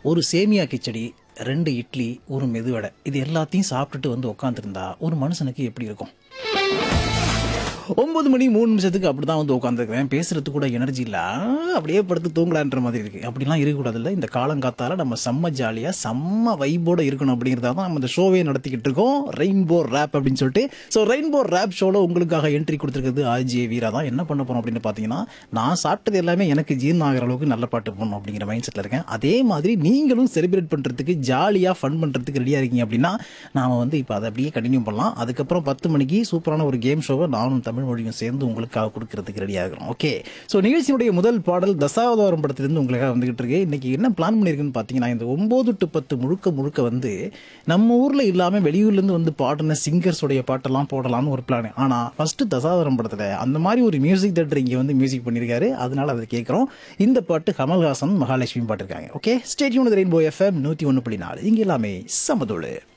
ஒரு சேமியா கிச்சடி ரெண்டு இட்லி ஒரு மெதுவடை இது எல்லாத்தையும் சாப்பிட்டுட்டு வந்து உட்காந்துருந்தா ஒரு மனுஷனுக்கு எப்படி இருக்கும் ஒன்பது மணி மூணு நிமிஷத்துக்கு அப்படி தான் வந்து உட்காந்துருக்கிறேன் பேசுறதுக்கு கூட எனர்ஜி இல்லை அப்படியே படுத்து தூங்கலான்ற மாதிரி இருக்கு அப்படிலாம் இருக்கக்கூடாதுல்ல இந்த காலங்காத்தால நம்ம செம்ம ஜாலியாக செம்ம வைபோட இருக்கணும் அப்படிங்கிறதா தான் நம்ம இந்த ஷோவே நடத்திக்கிட்டு இருக்கோம் ரெயின்போ ரேப் அப்படின்னு சொல்லிட்டு ஸோ ரெயின்போ ரேப் ஷோவில் உங்களுக்காக என்ட்ரி கொடுத்துருக்கிறது ஆர்ஜே வீரா தான் என்ன பண்ண போறோம் அப்படின்னு பார்த்தீங்கன்னா நான் சாப்பிட்டது எல்லாமே எனக்கு ஜீரணம் ஆகிற அளவுக்கு நல்ல பாட்டு போடணும் அப்படிங்கிற மைண்ட் செட்டில் இருக்கேன் அதே மாதிரி நீங்களும் செலிப்ரேட் பண்ணுறதுக்கு ஜாலியாக ஃபன் பண்ணுறதுக்கு ரெடியாக இருக்கீங்க அப்படின்னா நாம வந்து இப்போ அதை அப்படியே கண்டினியூ பண்ணலாம் அதுக்கப்புறம் பத்து மணிக்கு சூப்பரான ஒரு கேம் ஷோவை நானும் தமிழ் மொழியும் சேர்ந்து உங்களுக்காக கொடுக்கறதுக்கு ரெடியாக இருக்கிறோம் ஓகே ஸோ நிகழ்ச்சியினுடைய முதல் பாடல் தசாவதாரம் படத்திலிருந்து உங்களுக்காக வந்துகிட்டு இருக்கு இன்னைக்கு என்ன பிளான் பண்ணியிருக்குன்னு பார்த்தீங்கன்னா இந்த ஒம்பது டு பத்து முழுக்க முழுக்க வந்து நம்ம ஊரில் இல்லாமல் வெளியூர்லேருந்து வந்து பாடின சிங்கர்ஸோடைய பாட்டெல்லாம் போடலாம்னு ஒரு பிளான் ஆனால் ஃபர்ஸ்ட் தசாவதாரம் படத்தில் அந்த மாதிரி ஒரு மியூசிக் தேட்டர் இங்கே வந்து மியூசிக் பண்ணியிருக்காரு அதனால அதை கேட்குறோம் இந்த பாட்டு கமல்ஹாசன் மகாலட்சுமி பாட்டிருக்காங்க ஓகே ஸ்டேட்யூன் ரெயின்போ எஃப்எம் நூற்றி ஒன்று புள்ளி நாலு இங்கே எல்லாமே சமதோடு